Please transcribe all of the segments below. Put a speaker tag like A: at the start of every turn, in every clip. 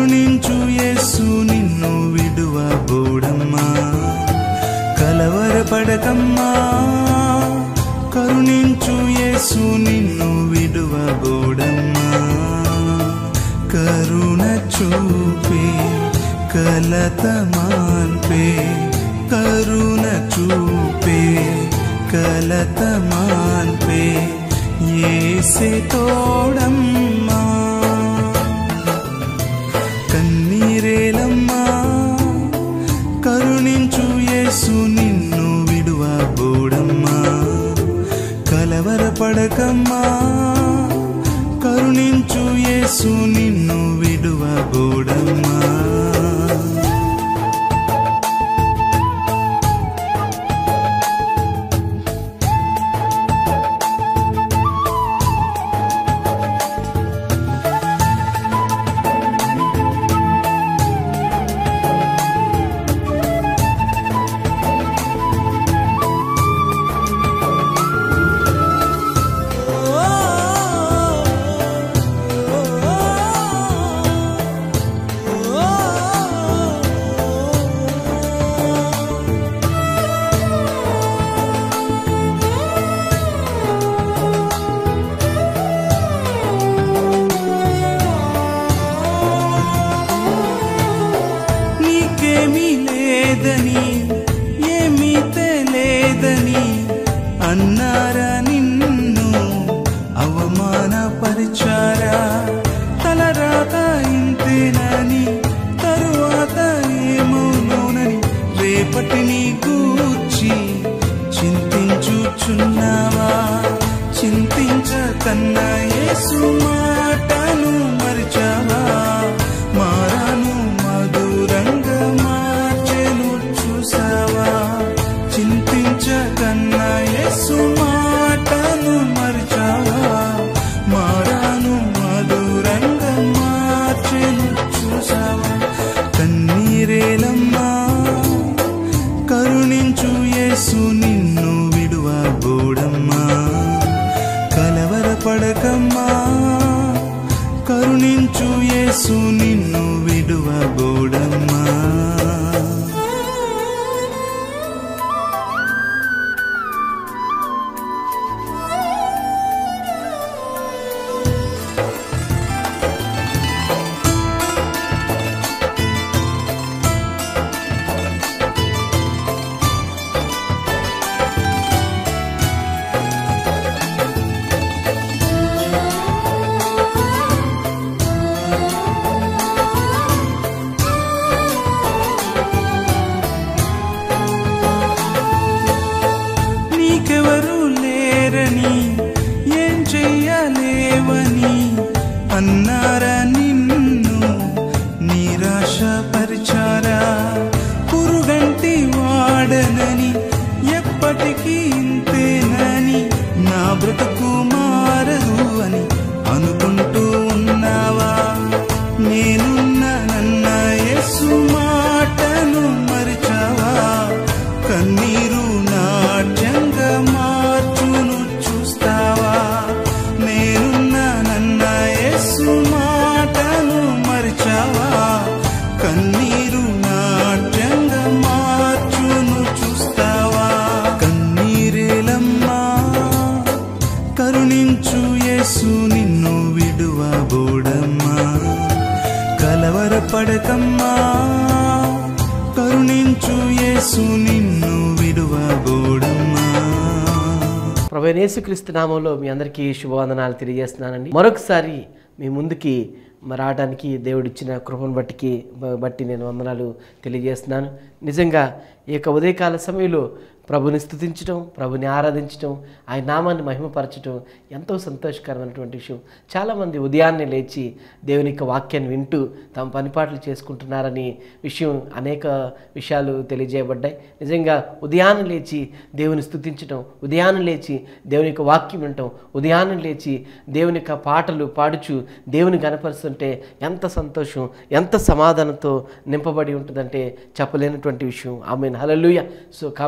A: కరుణించు యేసు నిన్ను విడువబోడమ్మా కలవరపడకమ్మా కరుణించు యేసు నిన్ను విడువబోడమ్మా కరుణ చూపే కలత మాన్పే కరుణ చూపే కలత మాన్పే ఏసే తోడమ్మా కన్నీరేలమ్మా కరుణించు యేసు నిన్ను విడువబోడమ్మా కలవరపడకమ్మా కరుణించు యేసు నిన్ను విడువబోడమ్మా నీకేమీ లేదని ఏమీ తెలియదని అన్నారా నిన్ను అవమానపరిచారా తలరాత ఇంతేనని తరువాత ఏమోనని రేపటిని గూర్చి చింతించుచున్నావా చింతించకన్నా యేసు మాటను మరిచావా మారాను మధురంగా మార్చెను చూసావా చింతించకన్నా యేసు మాటను మరిచావా మారాను మధురంగా మార్చెను చూసావా కన్నీరేలమ్మా కరుణించు యేసు నిన్ను విడువబోడమ్మా కలవరపడకమ్మా కరుణించు యేసు నిన్ను విడువబోడమ్మా నీకెవరు లేరని ఏం చెయ్యలేవని అన్నారా నిన్ను నిరాశ పరిచారా పురుగంటి వాడనని ఎప్పటికీ ఇంతేనని నా బ్రతుకు మారదు అని అనుకుంటూ ఉన్నావా నేనున్నానన్న యేసు మాటను మరిచావా కన్నీరు నాట్యంగా మార్చును చూస్తావా నేనున్నానన్న యేసు మాటను మరిచావా కన్నీరు నాట్యంగా మార్చును చూస్తావా కన్నీరేలమ్మా కరుణించు యేసు నిన్ను విడువబోడమ్మా కలవరపడకమ్మా కరుణించు యేసు నిన్ను విడువబోడమ్మా
B: ప్రభు యేసుక్రీస్తు నామంలో మీ అందరికీ శుభవందనాలు తెలియజేస్తున్నానండి మరొకసారి మీ ముందుకి మరి రావడానికి దేవుడిచ్చిన కృపను బట్టికి బ- బట్టి నేను వందనాలు తెలియజేస్తున్నాను నిజంగా ఈ యొక్క ఉదయకాల సమయంలో ప్రభుని స్థుతించడం ప్రభుని ఆరాధించడం ఆయన నామాన్ని మహిమపరచడం ఎంతో సంతోషకరమైనటువంటి విషయం చాలామంది ఉదయాన్నే లేచి దేవుని యొక్క వాక్యాన్ని వింటూ తమ పనిపాట్లు చేసుకుంటున్నారని విషయం అనేక విషయాలు తెలియజేయబడ్డాయి నిజంగా ఉదయాన్నే లేచి దేవుని స్థుతించడం ఉదయాన్నే లేచి దేవుని యొక్క వాక్యం వినటం ఉదయాన్నే లేచి దేవుని యొక్క పాటలు పాడుచు దేవుని కనపరుస్తుంటే ఎంత సంతోషం ఎంత సమాధానంతో నింపబడి ఉంటుందంటే చెప్పలేనటువంటి విషయం ఆమె హలలుయ సో కాబట్టి మీరు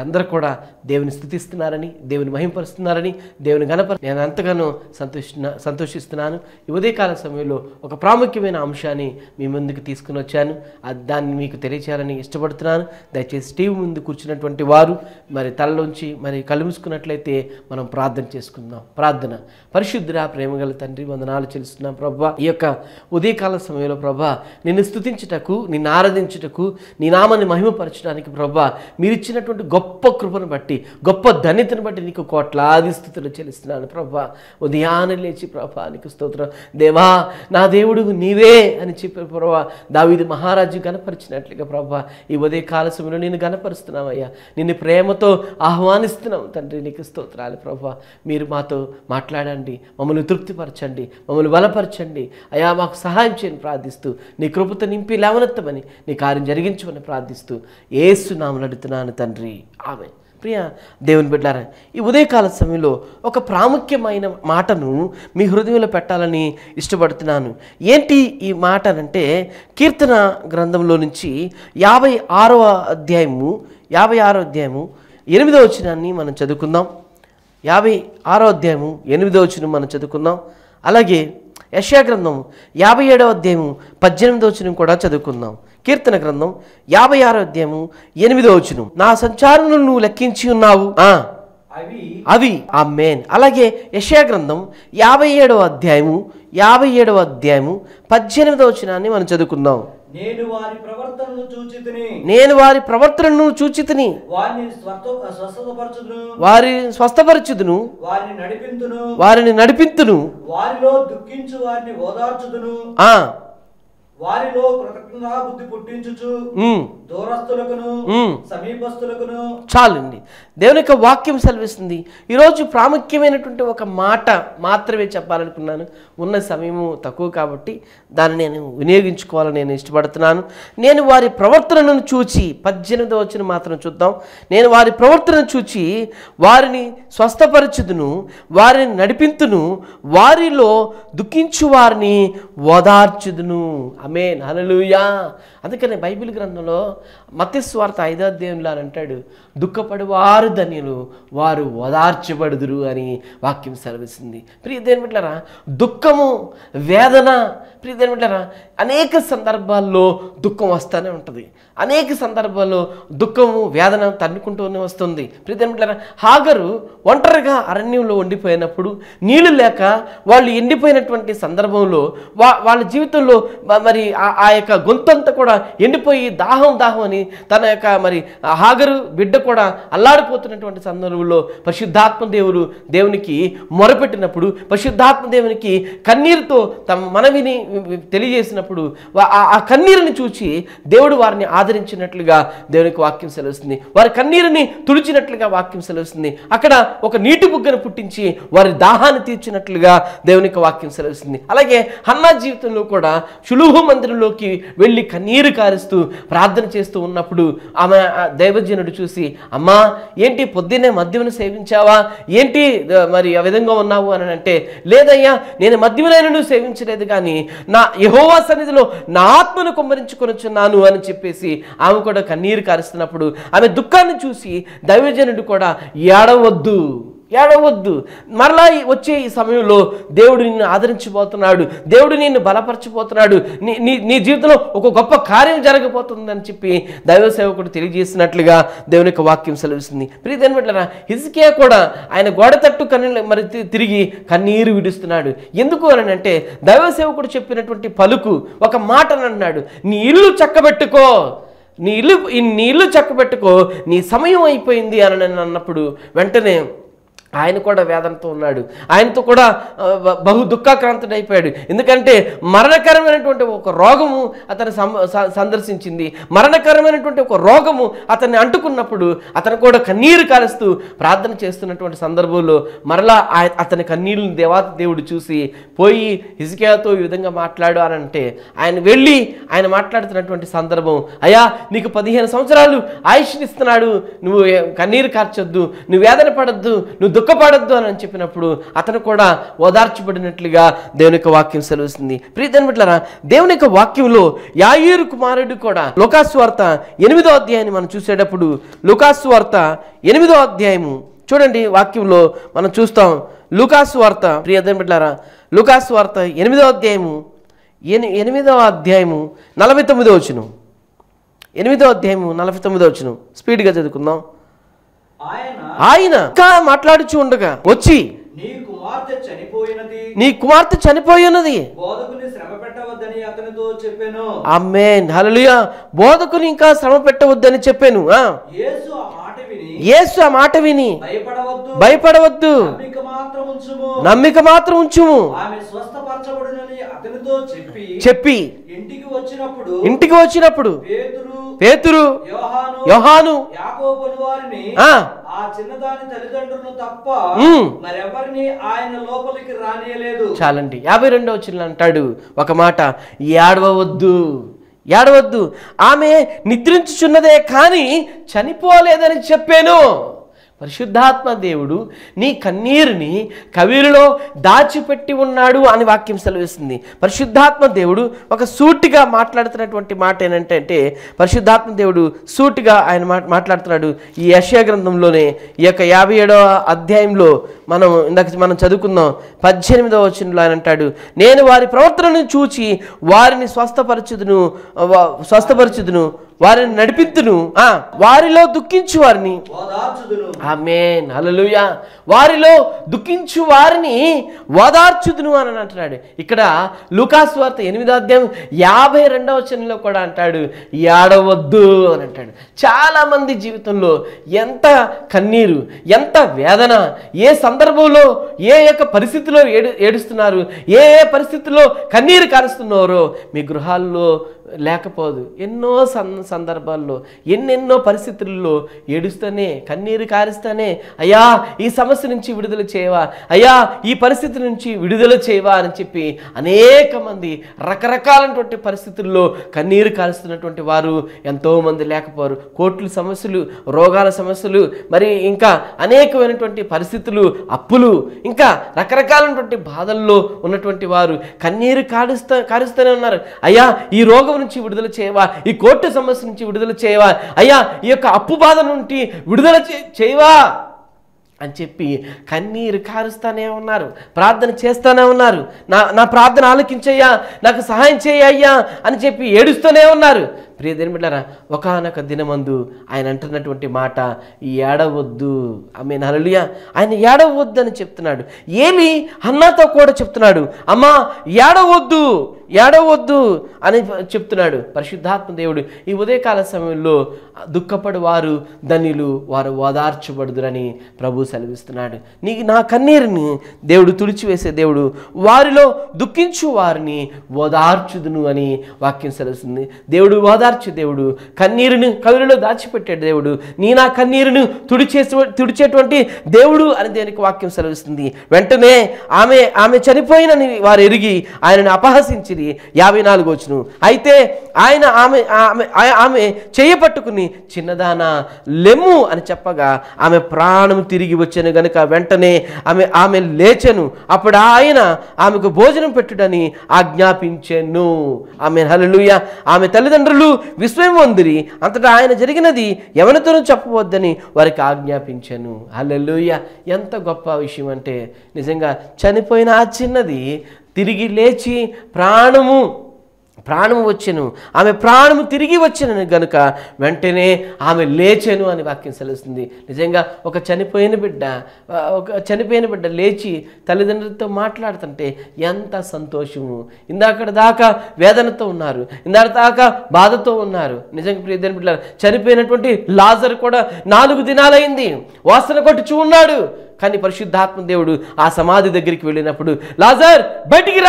B: మీరందరూ కూడా దేవుని స్థుతిస్తున్నారని దేవుని మహింపరుస్తున్నారని దేవుని గణప నేను ఎంతగానో సంతోషిస్తున్నా సంతోషిస్తున్నాను ఈ ఉదయకాల సమయంలో ఒక ప్రాముఖ్యమైన అంశాన్ని మీ ముందుకు తీసుకుని వచ్చాను అది దాన్ని మీకు తెలియచేయాలని ఇష్టపడుతున్నాను దయచేసి టీవీ ముందు కూర్చున్నటువంటి వారు మరి తలలోంచి మరి కళ్ళు మూసుకున్నట్లయితే మనం ప్రార్థన చేసుకుందాం ప్రార్థన పరిశుద్ధురా ప్రేమగల తండ్రి వందనాలు చెల్లిస్తున్నాం ప్రభా ఈ యొక్క ఉదయకాల సమయంలో ప్రభా నిన్ను స్తుతించుటకు నిన్ను ఆరాధించుటకు నీ నామాన్ని మహిమపరచడానికి ప్రభా మీరు ఇచ్చినటువంటి గొప్ప కృపను బట్టి గొప్ప ధన్యతను బట్టి నీకు కోట్లాది స్థుతులు చెల్లిస్తున్నాను ప్రభా ఉదయాన్నే లేచి ప్రభా నీకు స్తోత్రం దేవా నా దేవుడు నీవే అని చెప్పి ప్రభా దావీదు మహారాజు గనపరిచినట్లుగా ప్రభా ఈ ఉదయ కాల సమయంలో నేను గనపరుస్తున్నామయ్యా నిన్ను ప్రేమతో ఆహ్వానిస్తున్నాం తండ్రి నీకు స్తోత్రాలు ప్రభా మీరు మాతో మాట్లాడండి మమ్మల్ని తృప్తిపరచండి మమ్మల్ని బలపరచండి అయా మాకు సహాయం చేయని ప్రార్థిస్తూ నీ కృపతో నింపి లేవనెత్తమని నీ కార్యం జరిగించమని ప్రార్థిస్తూ ఏసు నామలు అడుగుతున్నాను తండ్రి ఆమె ప్రియ దేవుని బిడ్డారా ఈ ఉదయకాల సమయంలో ఒక ప్రాముఖ్యమైన మాటను మీ హృదయంలో పెట్టాలని ఇష్టపడుతున్నాను ఏంటి ఈ మాట అంటే కీర్తన గ్రంథంలో నుంచి యాభై ఆరవ అధ్యాయము యాభై ఆరో అధ్యాయము ఎనిమిదో వచనాన్ని మనం చదువుకుందాం యాభై ఆరో అధ్యాయము ఎనిమిదో వచనం మనం చదువుకుందాం అలాగే యశా గ్రంథం యాభై ఏడవ అధ్యాయము పద్దెనిమిదో వచనం కూడా చదువుకుందాం కీర్తన గ్రంథం యాభై ఆరో అధ్యాయము ఎనిమిదో వచనం నా సంచారములను నువ్వు లెక్కించి ఉన్నావు ఆ
C: అవి
B: అవి ఆ మేన్ అలాగే యశా గ్రంథం యాభై ఏడవ అధ్యాయము యాభై ఏడవ అధ్యాయము పద్దెనిమిదవ వచనాన్ని మనం చదువుకుందాం
C: నేను వారి ప్రవర్తనను చూచితిని
B: నేను వారి ప్రవర్తనను చూచితిని
C: వారిని స్వస్థ స్వస్థతపరచుదును
B: వారి స్వస్థపరచుదును
C: వారిని నడిపింతును
B: వారిని నడిపింతును
C: వారిలో దుఃఖించు వారిని ఓదార్చుదును
B: ఆ
C: వారిలో కృతజ్ఞతా బుద్ధి పుట్టించుచు
B: ఉమ్,
C: దూరస్తులకును
B: ఉమ్.
C: సమీపస్తులకును
B: చాలండి దేవుని యొక్క వాక్యం సెలవిస్తుంది ఈరోజు ప్రాముఖ్యమైనటువంటి ఒక మాట మాత్రమే చెప్పాలనుకున్నాను ఉన్న సమయము తక్కువ కాబట్టి దాన్ని నేను వినియోగించుకోవాలని నేను ఇష్టపడుతున్నాను నేను వారి ప్రవర్తనను చూచి పద్దెనిమిదో వచ్చిన మాత్రం చూద్దాం నేను వారి ప్రవర్తనను చూచి వారిని స్వస్థపరచుదును వారిని నడిపింతును వారిలో దుఃఖించు వారిని ఓదార్చుదును అమేన్ హల్లెలూయా అందుకనే బైబిల్ గ్రంథంలో మత్స్వార్త ఐదో అధ్యాయంలో అని అంటాడు దుఃఖపడి వారు ధన్యులు వారు ఓదార్చబడుదురు అని వాక్యం సెలవిస్తుంది ప్రియ దేని బిడ్డలారా దుఃఖము వేదన ప్రియ దేని బిడ్డలారా అనేక సందర్భాల్లో దుఃఖం వస్తూనే ఉంటుంది అనేక సందర్భాల్లో దుఃఖము వేదన తన్నుకుంటూనే వస్తుంది ప్రియ దేని బిడ్డలారా హాగరు ఒంటరిగా అరణ్యంలో ఉండిపోయినప్పుడు నీళ్లు లేక వాళ్ళు ఎండిపోయినటువంటి సందర్భంలో వా వాళ్ళ జీవితంలో మ- మరి ఆ- ఆ యొక్క గొంతంతా కూడా ఎండిపోయి దాహం దాహం అని తన యొక్క మరి ఆ హాగరు బిడ్డ కూడా అల్లాడిపోతున్నటువంటి సందర్భంలో పరిశుద్ధాత్మ దేవుడు దేవునికి మొరపెట్టినప్పుడు పరిశుద్ధాత్మ దేవునికి కన్నీరుతో తమ మనవిని తెలియజేసినప్పుడు వా- ఆ- ఆ కన్నీరుని చూచి దేవుడు వారిని ఆదరించినట్లుగా దేవునికి వాక్యం సెలవుస్తుంది వారి కన్నీరుని తుడిచినట్లుగా వాక్యం సెలవుస్తుంది అక్కడ ఒక నీటి బుగ్గను పుట్టించి వారి దాహాన్ని తీర్చినట్లుగా దేవునికి వాక్యం సెలవుస్తుంది అలాగే హన్నా జీవితంలో కూడా షులుహు మందిరంలోకి వెళ్ళి కన్నీరు కారుస్తూ ప్రార్థన చేస్తూ ఉన్నప్పుడు ఆమె ఆ దైవజనుడు చూసి అమ్మా ఏంటి పొద్దున్నే మద్యమును సేవించావా ఏంటి ఆ, మరి ఆ విధంగా ఉన్నావు అని అంటే లేదయ్యా నేను మద్యమునైనను సేవించలేదు కానీ నా యహోవా సన్నిధిలో నా ఆత్మను కుమ్మరించుకొనుచున్నాను అని చెప్పేసి ఆమె కూడా కన్నీరు కారుస్తున్నప్పుడు ఆమె దుఃఖాన్ని చూసి దైవజనుడు కూడా ఏడవద్దు ఏడవద్దు మరలా ఈ- వచ్చే ఈ సమయంలో దేవుడు నిన్ను ఆదరించబోతున్నాడు దేవుడు నిన్ను బలపరచబోతున్నాడు నీ నీ నీ జీవితంలో ఒక గొప్ప కార్యం జరగబోతుందని చెప్పి దైవ సేవకుడు తెలియజేసినట్లుగా దేవుని యొక్క వాక్యం సెలవిస్తుంది ప్రియదేని బిడ్డలారా హిజ్కియా కూడా ఆయన గోడ తట్టు కన్ను మరి తి- తిరిగి కన్నీరు విడుస్తున్నాడు ఎందుకు అని అంటే దైవ సేవకుడు చెప్పినటువంటి పలుకు ఒక మాట అన్నాడు నీ ఇల్లు చక్కబెట్టుకో నీ ఇల్లు నీ ఇల్లు చక్కబెట్టుకో నీ సమయం అయిపోయింది అని నేను అన్నప్పుడు వెంటనే ఆయన కూడా వేదనతో ఉన్నాడు ఆయనతో కూడా ఆ, బ- బహు దుఃఖాక్రాంతుడైపోయాడు ఎందుకంటే మరణకరమైనటువంటి ఒక రోగము అతను సం- స- సందర్శించింది మరణకరమైనటువంటి ఒక రోగము అతన్ని అంటుకున్నప్పుడు అతను కూడా కన్నీరు కాలుస్తూ ప్రార్థన చేస్తున్నటువంటి సందర్భంలో మరలా ఆయ- అతని కన్నీళ్ళని దేవాత దేవుడు చూసి పోయి హిజ్కియాతో ఈ విధంగా మాట్లాడు అని అంటే ఆయన వెళ్ళి ఆయన మాట్లాడుతున్నటువంటి సందర్భం అయ్యా నీకు పదిహేను సంవత్సరాలు ఆయుష్ని ఇస్తున్నాడు నువ్వు ఏ- కన్నీరు కార్చొద్దు నువ్వు వేదన పడద్దు నువ్వు దుఃఖపడద్దు అని చెప్పినప్పుడు అతను కూడా ఓదార్చబడినట్లుగా దేవుని యొక్క వాక్యం సెలవుస్తుంది ప్రీతని బిడ్డలారా దేవుని యొక్క వాక్యంలో యాయూరు కుమారుడు కూడా లుకాసు వార్త ఎనిమిదో అధ్యాయాన్ని మనం చూసేటప్పుడు లుకాసు వార్త ఎనిమిదో అధ్యాయము చూడండి వాక్యంలో మనం చూస్తాం లుకాసు వార్త ప్రియదని బిడ్డలారా లుకాసు వార్త ఎనిమిదో అధ్యాయము ఎని ఎనిమిదవ అధ్యాయము నలభై తొమ్మిదో వచ్చును ఎనిమిదో అధ్యాయము నలభై తొమ్మిదో వచ్చును స్పీడ్గా చదువుకుందాం
C: ఆయన
B: ఆయన ఇంకా మాట్లాడుచు ఉండగా వచ్చి
C: నీ కుమార్తె చనిపోయినది
B: నీ కుమార్తె చనిపోయి ఉన్నది
C: బోధకుని శ్రమ పెట్టవద్దని అతనితో చెప్పాను
B: అమ్మేన్ హల్లెలూయా బోధకుని ఇంకా శ్రమ పెట్టవద్దని చెప్పాను ఆ
C: యేసు ఆ మాట విని
B: యేసు ఆ మాట విని
C: భయపడవద్దు
B: భయపడవద్దు
C: నమ్మిక మాత్రం ఉంచుము
B: నమ్మిక మాత్రం ఉంచుము
C: ఆమె స్వస్థపరచబడునని అతనితో చెప్పి
B: చెప్పి
C: ఇంటికి వచ్చినప్పుడు
B: ఇంటికి వచ్చినప్పుడు
C: పేతురు
B: పేతురు
C: యోహాను
B: యోహాను
C: యాకోబులు వారిని
B: ఆ
C: ఆ చిన్నదాని తల్లిదండ్రులను తప్ప
B: ఉమ్.
C: మరెవరిని ఆయన లోపలికి రానియలేదు
B: చాలండి యాభై రెండవ వచ్చిన అంటాడు ఒక మాట ఏడవద్దు ఏడవద్దు ఆమె నిద్రించుచున్నదే కానీ చనిపోలేదని చెప్పాను పరిశుద్ధాత్మ దేవుడు నీ కన్నీరుని కవిలో దాచిపెట్టి ఉన్నాడు అని వాక్యం సెలవిస్తుంది పరిశుద్ధాత్మ దేవుడు ఒక సూటిగా మాట్లాడుతున్నటువంటి మాట ఏంటంటే అంటే పరిశుద్ధాత్మ దేవుడు సూటిగా ఆయన మా మాట్లాడుతున్నాడు ఈ యశయ గ్రంథంలోనే ఈ యొక్క యాభై ఏడవ అధ్యాయంలో మనం ఇందాక మనం చదువుకుందాం పద్దెనిమిదవ వచనంలో ఆయన అంటాడు నేను వారి ప్రవర్తనను చూచి వారిని స్వస్థపరచుదును వా- స్వస్థపరచుదును వారిని నడిపించును ఆ, వారిలో దుఃఖించు వారిని
C: ఓదార్చుదును
B: ఆమేన్ హల్లెలూయా వారిలో దుఃఖించు వారిని ఓదార్చుదును అని అంటున్నాడు ఇక్కడ లూకాస్ వార్త ఎనిమిదో అధ్యాయం యాభై రెండవ వచనంలో కూడా అంటాడు ఏడవద్దు అని అంటాడు చాలా మంది జీవితంలో ఎంత కన్నీరు ఎంత వేదన ఏ సందర్భంలో ఏ యొక్క పరిస్థితిలో ఏడు ఏడుస్తున్నారు ఏ ఏ పరిస్థితుల్లో కన్నీరు కారుస్తున్నారో మీ గృహాల్లో లేకపోదు ఎన్నో సం సందర్భాల్లో ఎన్నెన్నో పరిస్థితుల్లో ఏడుస్తూనే కన్నీరు కారుస్తానే అయ్యా ఈ సమస్య నుంచి విడుదల చేయవా అయ్యా ఈ పరిస్థితి నుంచి విడుదల చేయవా అని చెప్పి అనేక మంది రకరకాలైనటువంటి పరిస్థితుల్లో కన్నీరు కారుస్తున్నటువంటి వారు ఎంతోమంది లేకపోరు కోట్ల సమస్యలు రోగాల సమస్యలు మరి ఇంకా అనేకమైనటువంటి పరిస్థితులు అప్పులు ఇంకా రకరకాలైనటువంటి బాధల్లో ఉన్నటువంటి వారు కన్నీరు కారుస్తా కారుస్తూనే ఉన్నారు అయ్యా ఈ రోగం నుంచి విడుదల చేయవా ఈ కోర్టు సమస్య నుంచి విడుదల చేయవా అయ్యా ఈ యొక్క అప్పు బాధ నుండి విడుదల చే- చేయవా అని చెప్పి కన్నీరు కారుస్తానే ఉన్నారు ప్రార్థన చేస్తూనే ఉన్నారు నా నా ప్రార్థన ఆలకించయ్యా నాకు సహాయం చేయయ్యా అని చెప్పి ఏడుస్తూనే ఉన్నారు ప్రియ దినబిడ్డారా ఒకనొక దినమందు ఆయన అంటున్నటువంటి మాట ఈ ఏడవద్దు ఆమె నలలియా ఆయన ఏడవద్దు అని చెప్తున్నాడు ఏమి అన్నతో కూడా చెప్తున్నాడు అమ్మా ఏడవద్దు ఏడవద్దు అని చెప్తున్నాడు పరిశుద్ధాత్మ దేవుడు ఈ ఉదయకాల సమయంలో దుఃఖపడు వారు ధన్యులు వారు ఓదార్చబడుదురని ప్రభు సెలవిస్తున్నాడు నీకు నా కన్నీరుని దేవుడు తుడిచివేసే దేవుడు వారిలో దుఃఖించు వారిని ఓదార్చుదును అని వాక్యం సెలవుస్తుంది దేవుడు ఓదార్చు దేవుడు కన్నీరుని కవిలో దాచిపెట్టాడు దేవుడు నీ నా కన్నీరును తుడిచేసే తుడిచేటువంటి దేవుడు అని దేనికి వాక్యం సెలవిస్తుంది వెంటనే ఆమె ఆమె చనిపోయినని వారు ఎరిగి ఆయనను అపహసించిరి యాభై నాలుగు వచ్చును అయితే ఆయన ఆమె ఆమె ఆ- ఆమె చేయపట్టుకుని చిన్నదాన లెమ్ము అని చెప్పగా ఆమె ప్రాణం తిరిగి వచ్చాను గనుక వెంటనే ఆమె ఆమె లేచెను అప్పుడు ఆయన ఆమెకు భోజనం పెట్టుడని ఆజ్ఞాపించెను ఆమె హల్లెలూయా ఆమె తల్లిదండ్రులు విస్మయం పొందిరి అంతటా ఆయన జరిగినది ఎవరితోనూ చెప్పవద్దని వారికి ఆజ్ఞాపించాను హల్లెలూయా ఎంత గొప్ప విషయం అంటే నిజంగా చనిపోయిన ఆ చిన్నది తిరిగి లేచి ప్రాణము ప్రాణము వచ్చెను ఆమె ప్రాణము తిరిగి వచ్చెను గనుక వెంటనే ఆమె లేచెను అని వాక్యం సెలవుస్తుంది నిజంగా ఒక చనిపోయిన బిడ్డ ఆ, ఒక చనిపోయిన బిడ్డ లేచి తల్లిదండ్రులతో మాట్లాడుతుంటే ఎంత సంతోషము ఇందాక దాకా వేదనతో ఉన్నారు ఇందాక దాకా బాధతో ఉన్నారు నిజంగా ప్రియమైన బిడ్డ చనిపోయినటువంటి లాజర్ కూడా నాలుగు దినాలైంది వాసన కొట్టుచూ ఉన్నాడు కానీ పరిశుద్ధాత్మ దేవుడు ఆ సమాధి దగ్గరికి వెళ్ళినప్పుడు లాజర్ బయటికి రా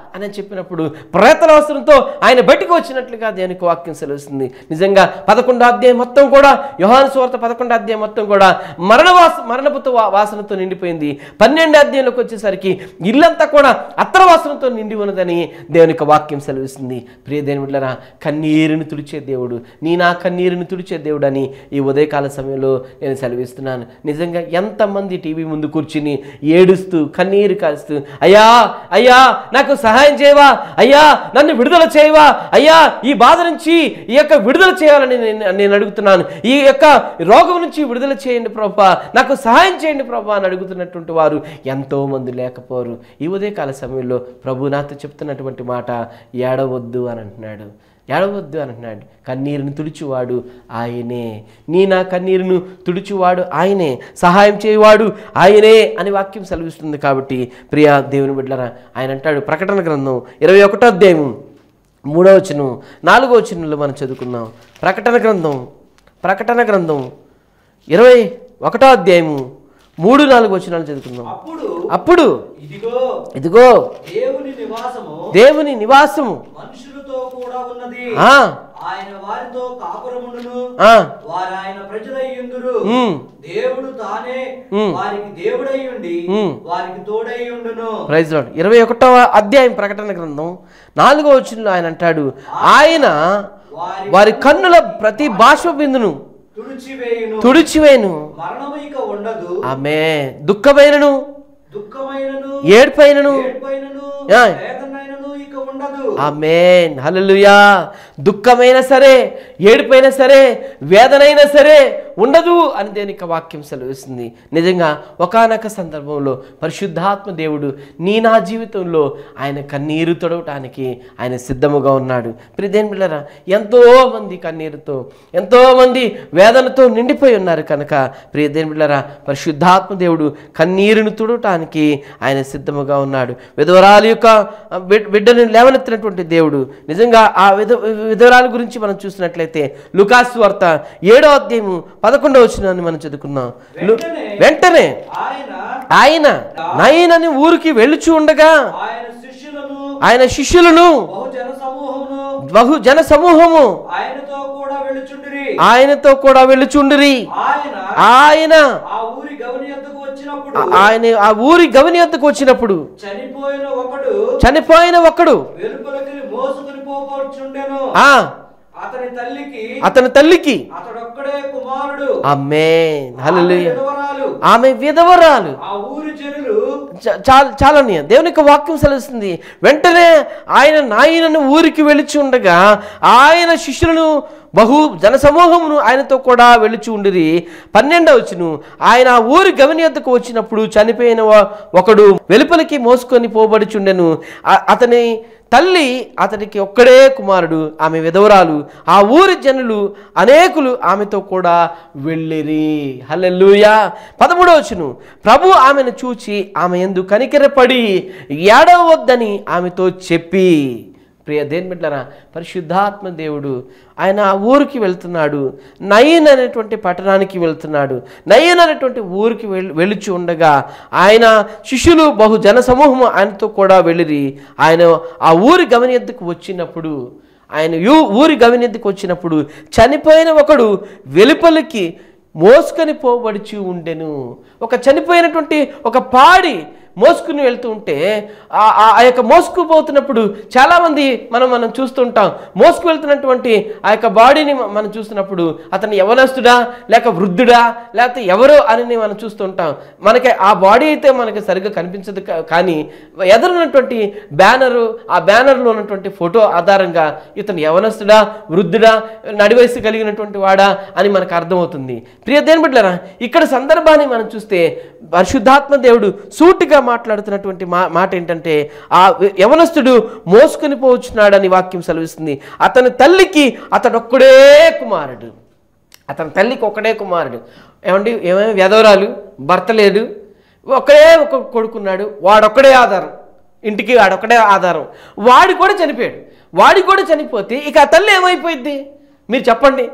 B: అని చెప్పినప్పుడు ప్రేతల వస్త్రంతో ఆయన బయటకు వచ్చినట్లుగా దేవునికి వాక్యం సెలవుస్తుంది నిజంగా పదకొండో అధ్యాయం మొత్తం కూడా యోహాను సువార్త పదకొండో అధ్యాయం మొత్తం కూడా మరణ వాస మరణపుతో వా- వాసనతో నిండిపోయింది పన్నెండు అధ్యాయంలోకి వచ్చేసరికి ఇల్లంతా కూడా అత్తర వాసనతో నిండి ఉన్నదని దేవుని యొక్క వాక్యం సెలవిస్తుంది ప్రియ దేవుని బిడ్డలారా కన్నీరుని తుడిచే దేవుడు నీ నా కన్నీరుని తుడిచే దేవుడు అని ఈ ఉదయకాల సమయంలో నేను సెలవిస్తున్నాను నిజంగా ఎంతమంది టీవీ ముందు కూర్చుని ఏడుస్తూ కన్నీరు కారుస్తూ అయ్యా అయ్యా నాకు సహాయం చేయవా అయ్యా నన్ను విడుదల చేయవా అయ్యా ఈ బాధ నుంచి ఈ యొక్క విడుదల చేయాలని నేను నేను అడుగుతున్నాను ఈ యొక్క రోగం నుంచి విడుదల చేయండి ప్రభా నాకు సహాయం చేయండి ప్రభా అని అడుగుతున్నటువంటి వారు ఎంతో మంది లేకపోరు ఈ ఉదయకాల సమయంలో ప్రభు నాతో చెప్తున్నటువంటి మాట ఏడవద్దు అని అంటున్నాడు ఏడవద్దు అని అంటున్నాడు కన్నీరుని తుడిచివాడు ఆయనే నీ నా కన్నీరును తుడిచివాడు ఆయనే సహాయం చేయవాడు ఆయనే అని వాక్యం సెలవిస్తుంది కాబట్టి ప్రియా దేవుని బిడ్డలరా ఆయన అంటాడు ప్రకటన గ్రంథం ఇరవై ఒకటో అధ్యాయం మూడో వచనం నాలుగో వచనంలో మనం చదువుకున్నాం ప్రకటన గ్రంథం ప్రకటన గ్రంథం ఇరవై ఒకటో అధ్యాయము మూడు నాలుగు వచనాలు చదువుకుందాం
C: అప్పుడు
B: అప్పుడు
C: ఇదిగో
B: ఇదిగో
C: దేవుని నివాసము
B: దేవుని నివాసము
C: మనుషులతో కూడా ఉన్నది
B: ఆ,
C: ఆయన వారితో కాపురముండును
B: ఆ,
C: వారు ఆయన ప్రజలయ్యుందురు
B: ఉమ్,
C: దేవుడు తానే
B: ఉమ్.
C: వారికి దేవుడై ఉండి
B: ఉమ్.
C: వారికి తోడై ఉండును
B: ప్రైజ్ లార్డ్ ఇరవై ఒకటవ అధ్యాయం ప్రకటన గ్రంథం నాలుగో వచనంలో ఆయన అంటాడు ఆయన
C: వారి
B: వారి కన్నుల ప్రతి భాష బిందును
C: తుడిచివేయును
B: తుడిచివేను
C: మరణము ఇక ఉండదు
B: ఆమె దుఃఖమైనను
C: దుఃఖమైనను
B: ఏడ్పైనను
C: ఏడ్పైనను
B: ఆ.
C: వేదనైనను ఇక ఉండదు
B: ఆమెన్ హల్లెలూయా దుఃఖమైనా సరే ఏడుపైనా సరే వేదనైనా సరే ఉండదు అని దేనికి వాక్యం సెలవిస్తుంది నిజంగా ఒకానొక సందర్భంలో పరిశుద్ధాత్మ దేవుడు నీ నా జీవితంలో ఆయన కన్నీరు తొడవటానికి ఆయన సిద్ధముగా ఉన్నాడు ప్రిదేన్ బిళ్ళరా ఎంతో మంది కన్నీరుతో ఎంతో మంది వేదనతో నిండిపోయి ఉన్నారు కనుక ప్రియదేన్ బిళ్ళరా పరిశుద్ధాత్మ దేవుడు కన్నీరును తుడవటానికి ఆయన సిద్ధముగా ఉన్నాడు విధవరాలు యొక్క ఆ, బిడ్- బిడ్డను లేవనెత్తినటువంటి దేవుడు నిజంగా ఆ విధ విధవరాల గురించి మనం చూసినట్లయితే లుకాస్ వార్త ఏడో అధ్యాయము పదకొండవ వచ్చినాన్ని మనం చదువుకున్నాం లు-
C: వెంటనే
B: వెంటనే
C: ఆయన
B: ఆయన నయనని ఊరికి వెళ్ళుచు ఉండగా
C: ఆయన శిష్యులను
B: ఆయన శిష్యులను
C: బహుజన సమూహమును
B: బహు జన సమూహము
C: ఆయనతో కూడా వెళ్ళుచుండిరి
B: ఆయనతో కూడా వెళ్ళుచుండిరి
C: ఆయన
B: ఆయన
C: ఆ ఊరి గవని యొద్దకు వచ్చినప్పుడు
B: ఆ- ఆయన ఆ ఊరి గవిని వద్దకు వచ్చినప్పుడు
C: చనిపోయిన ఒకడు
B: చనిపోయిన ఒక్కడు
C: వెలుపలకి మోసుకుని పోవచ్చుండెను
B: ఆ
C: అతని తల్లికి
B: అతని తల్లికి
C: అతడొక్కడే కుమారుడు
B: అమ్మే
C: ఆమె
B: హల్లెలూయా
C: విధవరాలు
B: ఆమె విధవరాలు
C: ఆ ఊరి జనులు
B: చ- చాలా చాలని దేవుని యొక్క వాక్యం సెలవుస్తుంది వెంటనే ఆయన నాయనను ఊరికి వెళుచు ఉండగా ఆయన శిష్యులను బహు జనసమూహమును ఆయనతో కూడా వెళుచు ఉండిరి పన్నెండవచ్చును ఆయన ఆ ఊరి గమని వద్దకు వచ్చినప్పుడు చనిపోయిన వా- ఒకడు వెలుపలికి మోసుకొని పోబడుచుండెను ఆ- అతని తల్లి అతనికి ఒక్కడే కుమారుడు ఆమె విధవరాలు ఆ ఊరి జనులు అనేకులు ఆమెతో కూడా వెళ్ళిరి హల్లెలూయా పదమూడవచ్చును ప్రభు ఆమెను చూచి ఆమె ఎందు కనికెరపడి ఏడవద్దని ఆమెతో చెప్పి ప్రియ దేని బిడ్డరా పరిశుద్ధాత్మ దేవుడు ఆయన ఆ ఊరికి వెళ్తున్నాడు నయన్ అనేటువంటి పట్టణానికి వెళ్తున్నాడు నయన్ అనేటువంటి ఊరికి వెళ్ వెళుచు ఉండగా ఆయన శిష్యులు బహు జన సమూహము ఆయనతో కూడా వెళ్ళిరి ఆయన ఆ ఊరి గమని ఎద్దుకు వచ్చినప్పుడు ఆయన యూ ఊరి గమని ఎద్దుకు వచ్చినప్పుడు చనిపోయిన ఒకడు వెలుపలికి మోసుకొని పోబడిచి ఉండెను ఒక చనిపోయినటువంటి ఒక పాడి మోసుకుని వెళ్తూ ఉంటే ఆ- ఆ ఆ యొక్క మోసుకుపోతున్నప్పుడు చాలామంది మనం మనం చూస్తుంటాం మోసుకు వెళ్తున్నటువంటి ఆ యొక్క బాడీని మ- మనం చూస్తున్నప్పుడు అతను యవనస్తుడా లేక వృద్ధుడా లేకపోతే ఎవరో అని మనం చూస్తుంటాం మనకి ఆ బాడీ అయితే మనకి సరిగ్గా కనిపించదు కా- కానీ ఎదురున్నటువంటి బ్యానరు ఆ బ్యానర్లో ఉన్నటువంటి ఫోటో ఆధారంగా ఇతను యవనస్తుడా వృద్ధుడా నడివయసు కలిగినటువంటి వాడా అని మనకు అర్థమవుతుంది ప్రియ దేని బిడ్డలారా ఇక్కడ సందర్భాన్ని మనం చూస్తే పరిశుద్ధాత్మ దేవుడు సూటిగా మాట్లాడుతున్నటువంటి మా మాట ఏంటంటే ఆ యవనస్తుడు మోసుకొని పోవచ్చున్నాడని వాక్యం సెలవిస్తుంది అతని తల్లికి అతడొక్కడే కుమారుడు అతని తల్లికి ఒక్కడే కుమారుడు ఏమండి ఏమేమి వెదవరాలు భర్త లేదు ఒక్కడే ఒక కొడుకున్నాడు వాడొక్కడే ఆధారం ఇంటికి వాడొక్కడే ఆధారం వాడి కూడా చనిపోయాడు వాడి కూడా చనిపోతే ఇక ఆ తల్లి ఏమైపోయింది మీరు చెప్పండి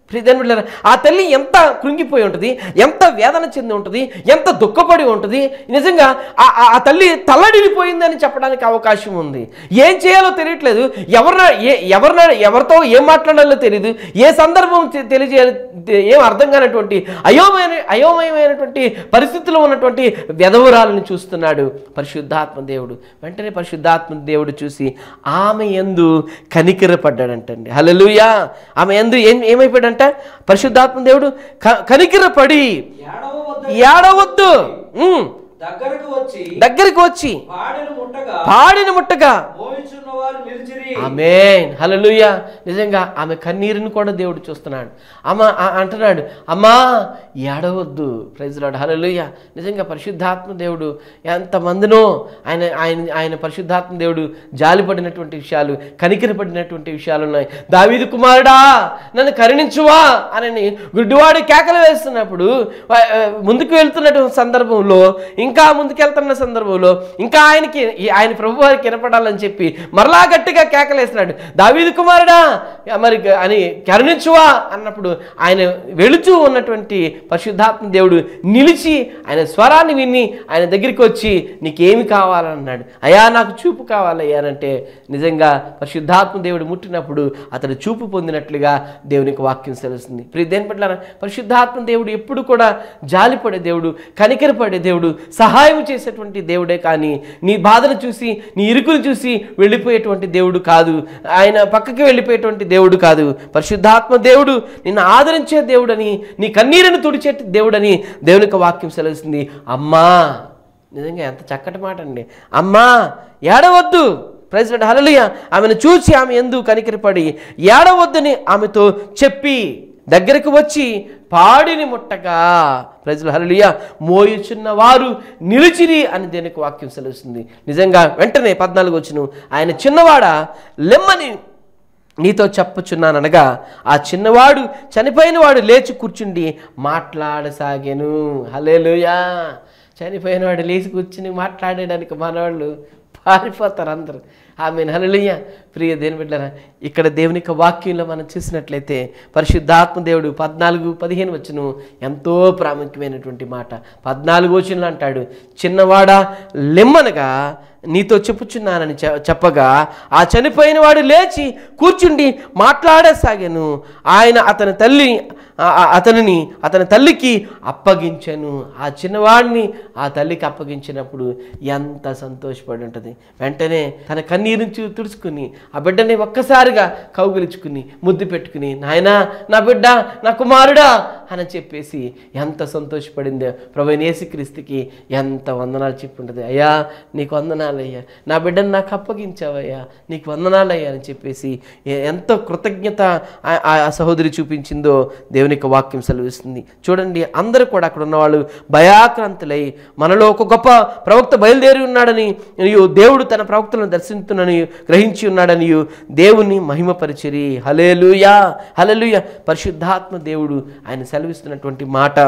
B: ప్రియదేని బిడ్డలారా, ఆ తల్లి ఎంత కృంగిపోయి ఉంటుంది ఎంత వేదన చెంది ఉంటుంది ఎంత దుఃఖపడి ఉంటుంది నిజంగా ఆ ఆ- ఆ తల్లి తల్లడిల్లిపోయిందని చెప్పడానికి అవకాశం ఉంది ఏం చేయాలో తెలియట్లేదు ఎవరిన ఏ ఎవరిన ఎవరితో ఏం మాట్లాడాలో తెలియదు ఏ సందర్భం తె- తెలియజేయాలి తె- ఏం అర్థం కానటువంటి అయోమయ అయోమయమైనటువంటి పరిస్థితిలో ఉన్నటువంటి వెధవురాలను చూస్తున్నాడు పరిశుద్ధాత్మ దేవుడు వెంటనే పరిశుద్ధాత్మ దేవుడు చూసి ఆమె ఎందు కనికిరపడ్డాడంటండి హల్లెలూయా ఆమె ఎందు ఏం ఏమైపోయాడంట పరిశుద్ధాత్మ దేవుడు క- కనికిరపడి
C: ఏడవ వద్ద
B: ఏడవద్దు ఉమ్,
C: దగ్గరకు వచ్చి
B: దగ్గరికి వచ్చి
C: పాడెను ముట్టగా
B: పాడిన ముట్టగా
C: మోయిచున్న వారు నిలిచిరి
B: ఆమెన్ హల్లెలూయా నిజంగా ఆమె కన్నీరుని కూడా దేవుడు చూస్తున్నాడు అమ్మ ఆ- అంటున్నాడు అమ్మా ఏడవద్దు ప్రైజ్లాడు హల్లెలూయా నిజంగా పరిశుద్ధాత్మ దేవుడు ఎంతమందినో ఆయన ఆయన ఆయన పరిశుద్ధాత్మ దేవుడు జాలిపడినటువంటి విషయాలు కనికరపడినటువంటి విషయాలు ఉన్నాయి దావీదు కుమారుడా నన్ను కరుణించువా అని గుడ్డివాడు కేకలు వేస్తున్నప్పుడు ఆ, ఆ, ముందుకు వెళ్తున్నటువంటి సందర్భంలో ఇంకా ముందుకు వెళ్తున్న సందర్భంలో ఇంకా ఆయనకి ఈ- ఆయన ప్రభు వారికి వినపడాలని చెప్పి మరలా గట్టిగా కేకలేస్తున్నాడు దావీదు కుమారుడా మరి గ- అని కరుణించువా అన్నప్పుడు ఆయన వెళుతూ ఉన్నటువంటి పరిశుద్ధాత్మ దేవుడు నిలిచి ఆయన స్వరాన్ని విని ఆయన దగ్గరికి వచ్చి నీకేమి కావాలన్నాడు అయ్యా నాకు చూపు కావాలయ్యా అంటే నిజంగా పరిశుద్ధాత్మ దేవుడు ముట్టినప్పుడు అతడు చూపు పొందినట్లుగా దేవునికి వాక్యం తెలుస్తుంది ప్రియ దేని పట్ల పరిశుద్ధాత్మ దేవుడు ఎప్పుడు కూడా జాలిపడే దేవుడు కనికరపడే దేవుడు సహాయం చేసేటువంటి దేవుడే కానీ నీ బాధను చూసి నీ ఇరుకును చూసి వెళ్ళిపోయేటువంటి దేవుడు కాదు ఆయన పక్కకి వెళ్ళిపోయేటువంటి దేవుడు కాదు పరిశుద్ధాత్మ దేవుడు నిన్ను ఆదరించే దేవుడని నీ కన్నీరును తుడిచే దేవుడని దేవునికి వాక్యం సెలవుస్తుంది అమ్మా నిజంగా ఎంత చక్కటి మాట అండి అమ్మా ఏడవద్దు ప్రెసిడెంట్ హలలియ ఆమెను చూసి ఆమె ఎందు కనికరపడి ఏడవద్దని ఆమెతో చెప్పి దగ్గరికి వచ్చి పాడిని ముట్టగా ప్రజలు హలలియ మోయుచున్న వారు నిలిచిరి అని దేనికి వాక్యం సెలవుస్తుంది నిజంగా వెంటనే పద్నాలుగు వచ్చును ఆయన చిన్నవాడ లెమ్మని నీతో చెప్పుచున్నాననగా ఆ చిన్నవాడు చనిపోయిన వాడు లేచి కూర్చుండి మాట్లాడసాగాను హలేలుయా చనిపోయిన వాడు లేచి కూర్చుని మాట్లాడడానికి మనవాళ్ళు పారిపోతారు అందరూ ఆమె హలలుయ్య ప్రియ దేని బిడ్డరా ఇక్కడ దేవుని యొక్క వాక్యంలో మనం చూసినట్లయితే పరిశుద్ధాత్మ దేవుడు పద్నాలుగు పదిహేను వచ్చును ఎంతో ప్రాముఖ్యమైనటువంటి మాట పద్నాలుగు వచనంలో అంటాడు చిన్నవాడా లెమ్మనగా నీతో చెప్పుచున్నానని చె- చెప్పగా ఆ చనిపోయిన వాడు లేచి కూర్చుండి మాట్లాడసాగాను ఆయన అతని తల్లి ఆ- ఆ- అతనిని అతని తల్లికి అప్పగించను ఆ చిన్నవాడిని ఆ తల్లికి అప్పగించినప్పుడు ఎంత సంతోషపడి ఉంటుంది వెంటనే తన కన్నీరు నుంచి తుడుచుకుని ఆ బిడ్డని ఒక్కసారిగా కౌగిలించుకుని ముద్దు పెట్టుకుని నాయనా నా బిడ్డ నా కుమారుడా అని చెప్పేసి ఎంత సంతోషపడిందో ప్రభు యేసుక్రీస్తుకి ఎంత వందనాలు చెప్పి ఉంటుంది అయ్యా నీకు వందనాలు అయ్యా నా బిడ్డను నాకు అప్పగించావయ్యా నీకు వందనాలు అయ్యా అని చెప్పేసి ఎ- ఎంతో కృతజ్ఞత ఆ- ఆ ఆ సహోదరి చూపించిందో దేవుని యొక్క వాక్యం సెలవిస్తుంది చూడండి అందరూ కూడా అక్కడ ఉన్నవాళ్ళు భయాక్రాంతులై మనలో ఒక గొప్ప ప్రవక్త బయలుదేరి ఉన్నాడని మరియు దేవుడు తన ప్రవక్తలను దర్శించునని గ్రహించి ఉన్నాడని దేవుని మహిమపరిచిరి హలేలుయా హలలుయ పరిశుద్ధాత్మ దేవుడు ఆయన సెలవిస్తున్నటువంటి మాట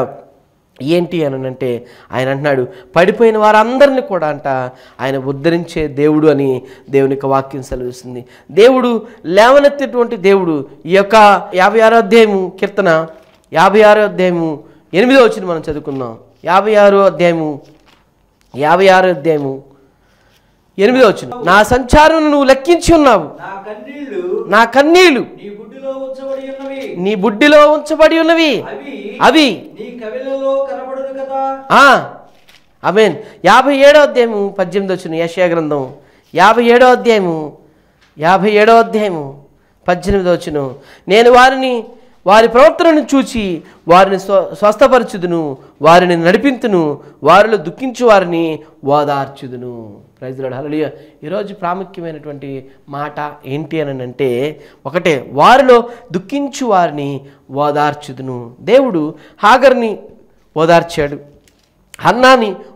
B: ఏంటి అని అంటే ఆయన అంటున్నాడు పడిపోయిన వారందరిని కూడా అంట ఆయన ఉద్ధరించే దేవుడు అని దేవుని యొక్క వాక్యం సెలవిస్తుంది దేవుడు లేవనెత్తేటువంటి దేవుడు ఈ యొక్క యాభై ఆరో అధ్యాయము కీర్తన యాభై ఆరో అధ్యాయము ఎనిమిదో వచ్చింది మనం చదువుకుందాం యాభై ఆరో అధ్యాయము యాభై ఆరో అధ్యాయము ఎనిమిదో వచ్చిన నా సంచారం నువ్వు లెక్కించి ఉన్నావు
C: నా కన్నీళ్లు
B: నా కన్నీళ్లు
C: నీ బుడ్డిలో ఉంచబడి ఉన్నవి
B: నీ బుడ్డిలో ఉంచబడి ఉన్నవి
C: అవి
B: అవి
C: నీ కవిలలో కనబడును కదా
B: ఆ, ఆమేన్ యాభై ఏడో అధ్యాయము పద్దెనిమిది వచ్చిన యశయా గ్రంథం యాభై ఏడో అధ్యాయము యాభై ఏడో అధ్యాయము పద్దెనిమిది వచ్చును నేను వారిని వారి ప్రవర్తనను చూచి వారిని స్వ స్వస్థపరచుదును వారిని నడిపింతును వారిలో దుఃఖించు వారిని ఓదార్చుదును ప్రైజ్లాడు హల్లెలూయా ఈరోజు ప్రాముఖ్యమైనటువంటి మాట ఏంటి అని అంటే ఒకటే వారిలో దుఃఖించు వారిని ఓదార్చుదును దేవుడు హాగర్ని ఓదార్చాడు హన్నాని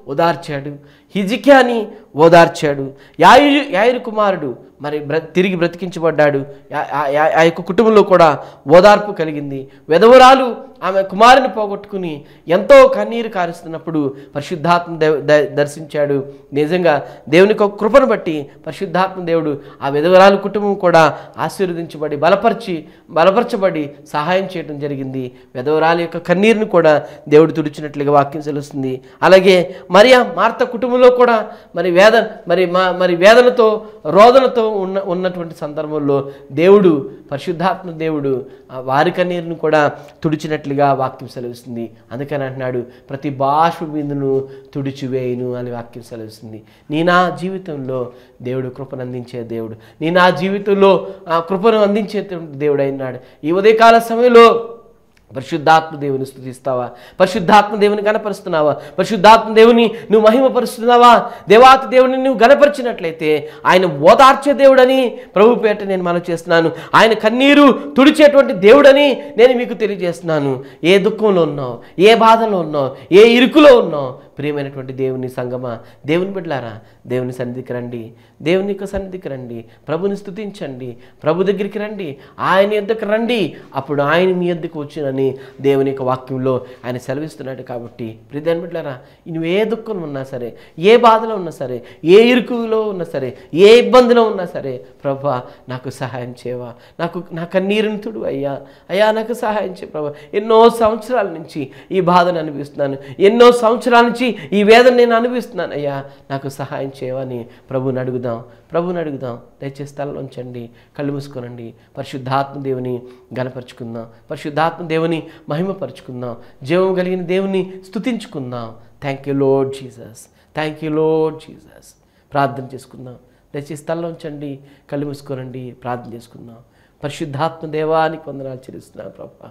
B: ఓదార్చాడు హిజిక్యాని ఓదార్చాడు యాయు యాయురు కుమారుడు మరి బ్ర తిరిగి బ్రతికించబడ్డాడు యా- ఆ- ఆ- ఆ యొక్క కుటుంబంలో కూడా ఓదార్పు కలిగింది వెధవరాలు ఆమె కుమారుని పోగొట్టుకుని ఎంతో కన్నీరు కారుస్తున్నప్పుడు పరిశుద్ధాత్మ దేవ ద- దర్శించాడు నిజంగా దేవునికి ఒక కృపను బట్టి పరిశుద్ధాత్మ దేవుడు ఆ విధవరాలు కుటుంబం కూడా ఆశీర్వదించబడి బలపరిచి బలపరచబడి సహాయం చేయడం జరిగింది విధవరాలు యొక్క కన్నీరును కూడా దేవుడు తుడిచినట్లుగా వాక్యం తెలుస్తుంది అలాగే మరియా మార్త కుటుంబంలో కూడా మరి వేద మరి మా మరి వేదనతో రోదనతో ఉన్న ఉన్నటువంటి సందర్భంలో దేవుడు పరిశుద్ధాత్మ దేవుడు ఆ వారి కన్నీరును కూడా తుడిచినట్లుగా వాక్యం సెలవిస్తుంది అందుకని అంటున్నాడు ప్రతి భాష బిందును తుడిచివేయును అని వాక్యం సెలవిస్తుంది నీ నా జీవితంలో దేవుడు కృపను అందించే దేవుడు నీ నా జీవితంలో ఆ కృపను అందించే దేవుడు అయినాడు ఈ ఉదయకాల సమయంలో పరిశుద్ధాత్మ దేవుని స్థుతిస్తావా పరిశుద్ధాత్మ దేవుని గణపరుస్తున్నావా పరిశుద్ధాత్మ దేవుని నువ్వు మహిమపరుస్తున్నావా దేవాతి దేవుని నువ్వు గణపరిచినట్లయితే ఆయన ఓదార్చే దేవుడని ప్రభు పేట నేను మనం చేస్తున్నాను ఆయన కన్నీరు తుడిచేటువంటి దేవుడని నేను మీకు తెలియజేస్తున్నాను ఏ దుఃఖంలో ఉన్నావు ఏ బాధలో ఉన్నావు ఏ ఇరుకులో ఉన్నావు ప్రియమైనటువంటి దేవుని సంగమా దేవుని బిడ్డలారా దేవుని సన్నిధికి రండి దేవుని యొక్క సన్నిధికి రండి ప్రభుని స్థుతించండి ప్రభు దగ్గరికి రండి ఆయన యొద్దకు రండి అప్పుడు ఆయన మీ యొద్దకు వచ్చినని దేవుని యొక్క వాక్యంలో ఆయన సెలవిస్తున్నాడు కాబట్టి ప్రియదేని బిడ్డలారా నువ్వు ఏ దుఃఖం ఉన్నా సరే ఏ బాధలో ఉన్నా సరే ఏ ఇరుకులో ఉన్నా సరే ఏ ఇబ్బందిలో ఉన్నా సరే ప్రభా నాకు సహాయం చేయవా నాకు నా కన్నీరుని తుడు అయ్యా అయ్యా నాకు సహాయం చేయ ప్రభా ఎన్నో సంవత్సరాల నుంచి ఈ బాధను అనిపిస్తున్నాను ఎన్నో సంవత్సరాల నుంచి ఈ వేదన నేను అనుభవిస్తున్నాను అయ్యా నాకు సహాయం చేయవని ప్రభుని అడుగుదాం ప్రభుని అడుగుదాం దయచేసి తలలో ఉంచండి కళ్ళు మూసుకోనండి పరిశుద్ధాత్మ దేవుని గనపరుచుకుందాం పరిశుద్ధాత్మ దేవుని మహిమపరుచుకుందాం జీవం కలిగిన దేవుని స్తుతించుకుందాం thank you Lord Jesus thank you Lord Jesus ప్రార్థన చేసుకుందాం దయచేసి తలలో ఉంచండి కళ్ళు మూసుకోనండి ప్రార్థన చేసుకుందాం పరిశుద్ధాత్మ దేవానికి వందనాలు చెల్లిస్తున్నాను ప్రభా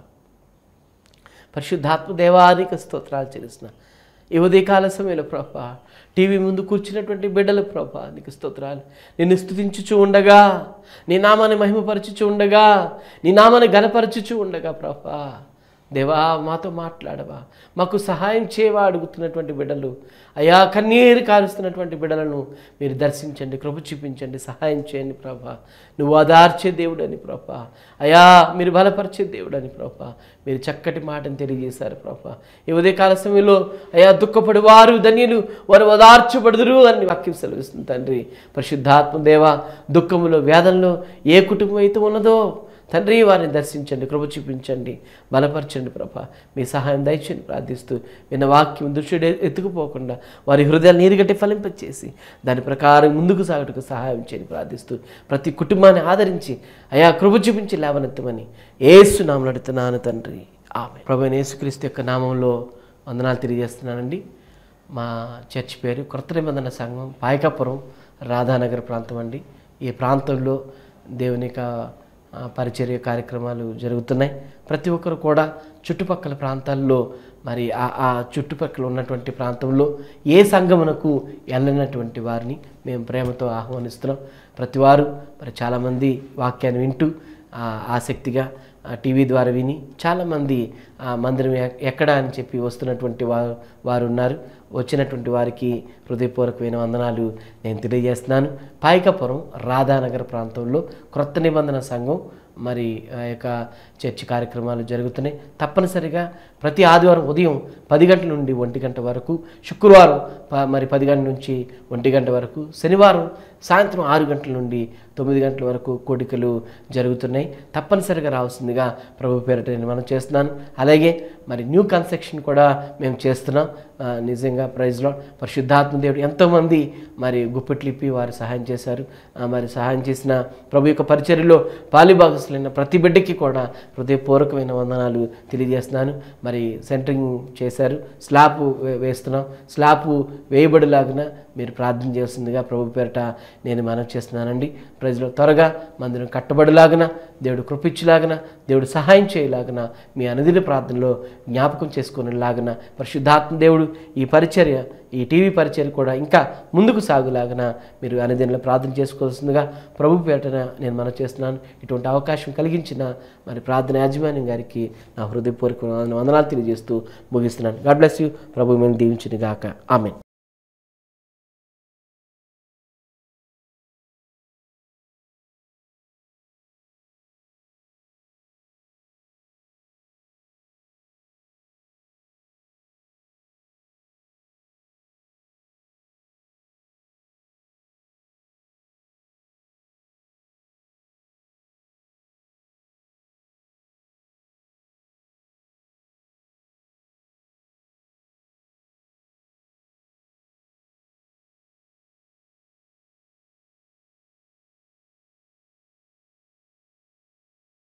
B: పరిశుద్ధాత్మ దేవానికి స్తోత్రాలు చెల్లిస్తున్నా ఈ ఉదయకాల సమయంలో ప్రభా టీవీ ముందు కూర్చున్నటువంటి బిడ్డలు ప్రభా నీకు స్తోత్రాలు నిన్ను స్థుతించుచు ఉండగా నీ నామాన్ని మహిమపరచుచు ఉండగా నీ నామాన్ని గనపరచుచు ఉండగా ప్రభా దేవా మాతో మాట్లాడవా మాకు సహాయం చేయవా అడుగుతున్నటువంటి బిడ్డలు అయా కన్నీరు కారుస్తున్నటువంటి బిడ్డలను మీరు దర్శించండి కృప చూపించండి సహాయం చేయండి ప్రభా నువ్వు ఆదార్చే దేవుడని ప్రభా అయా మీరు బలపరిచే దేవుడని ప్రభా మీరు చక్కటి మాటను తెలియజేశారు ప్రభా ఈ ఉదయకాల సమయంలో అయా దుఃఖపడి వారు ధన్యులు వారు ఓదార్చబడుదురు అని వాక్యం సెలవిస్తుంది తండ్రి పరిశుద్ధాత్మ దేవ దుఃఖములో వేదనలో ఏ కుటుంబం అయితే ఉన్నదో తండ్రి వారిని దర్శించండి కృప చూపించండి బలపరచండి ప్రభ మీ సహాయం దయచేయండి ప్రార్థిస్తూ విన్న వాక్యం దృష్టి ఎత్తుకుపోకుండా వారి హృదయాలు నీరుగట్టి ఫలింపచేసి దాని ప్రకారం ముందుకు సాగుటకు సహాయం చేయండి ప్రార్థిస్తూ ప్రతి కుటుంబాన్ని ఆదరించి అయా కృప చూపించి లేవనెత్తమని ఏసు నామం అడుగుతున్నాను తండ్రి ఆమె ప్రభు యేసుక్రీస్తు యొక్క నామంలో వందనాలు తెలియజేస్తున్నానండి మా చర్చ్ పేరు కొత్త నిబంధన సంఘం పాయకాపురం రాధానగర్ ప్రాంతం అండి ఈ ప్రాంతంలో దేవుని యొక్క ఆ, పరిచర్య కార్యక్రమాలు జరుగుతున్నాయి ప్రతి ఒక్కరు కూడా చుట్టుపక్కల ప్రాంతాల్లో మరి ఆ ఆ చుట్టుపక్కల ఉన్నటువంటి ప్రాంతంలో ఏ సంఘమునకు వెళ్ళినటువంటి వారిని మేము ప్రేమతో ఆహ్వానిస్తున్నాం ప్రతి వారు మరి చాలామంది వాక్యాన్ని వింటూ ఆ, ఆసక్తిగా ఆ, టీవీ ద్వారా విని చాలామంది ఆ మందిరం ఎ- ఎక్కడ అని చెప్పి వస్తున్నటువంటి వారు వారు ఉన్నారు వచ్చినటువంటి వారికి హృదయపూర్వకమైన వందనాలు నేను తెలియజేస్తున్నాను పాయకపురం రాధానగర్ ప్రాంతంలో క్రొత్త నిబంధన సంఘం మరి ఆ యొక్క చర్చి కార్యక్రమాలు జరుగుతున్నాయి తప్పనిసరిగా ప్రతి ఆదివారం ఉదయం పది గంటల నుండి ఒంటి గంట వరకు శుక్రవారం ప- మరి పది గంటల నుంచి ఒంటి గంట వరకు శనివారం సాయంత్రం ఆరు గంటల నుండి తొమ్మిది గంటల వరకు కోడికలు జరుగుతున్నాయి తప్పనిసరిగా రావాల్సిందిగా ప్రభు పేరిట నేను మనం చేస్తున్నాను అలాగే మరి న్యూ కన్స్ట్రక్షన్ కూడా మేము చేస్తున్నాం ఆ, నిజంగా ప్రైజ్లో పరిశుద్ధాత్మ దేవుడు ఎంతోమంది మరి గుప్పెట్లిప్పి వారు సహాయం చేశారు ఆ, మరి సహాయం చేసిన ప్రభు యొక్క పరిచర్యలో పాలిభాగస్తులైన ప్రతి బిడ్డకి కూడా హృదయపూర్వకమైన వందనాలు తెలియజేస్తున్నాను మరి సెంటరింగ్ చేశారు స్లాబ్ వే- వేస్తున్నాం స్లాబ్ వేయబడిలాగున మీరు ప్రార్థన చేస్తుందిగా ప్రభు పేరట నేను మనవి చేస్తున్నానండి ప్రజలు త్వరగా మందిరం కట్టబడిలాగున దేవుడు కృపించలాగన దేవుడు సహాయం చేయలాగన మీ అనుదిన ప్రార్థనలో జ్ఞాపకం చేసుకునేలాగన పరిశుద్ధాత్మ దేవుడు ఈ పరిచర్య ఈ టీవీ పరిచర్య కూడా ఇంకా ముందుకు సాగులాగన మీరు అనుదినంలో ప్రార్థన చేసుకోవాల్సిందిగా ప్రభు పేటన నేను మనం చేస్తున్నాను ఇటువంటి అవకాశం కలిగించిన మరి ప్రార్థన యాజమాన్యం గారికి నా హృదయపూర్వక వందనాలు తెలియజేస్తూ ముగిస్తున్నాను గాడ్ బ్లెస్ యూ ప్రభు మేము దీవించిన గాక ఆమె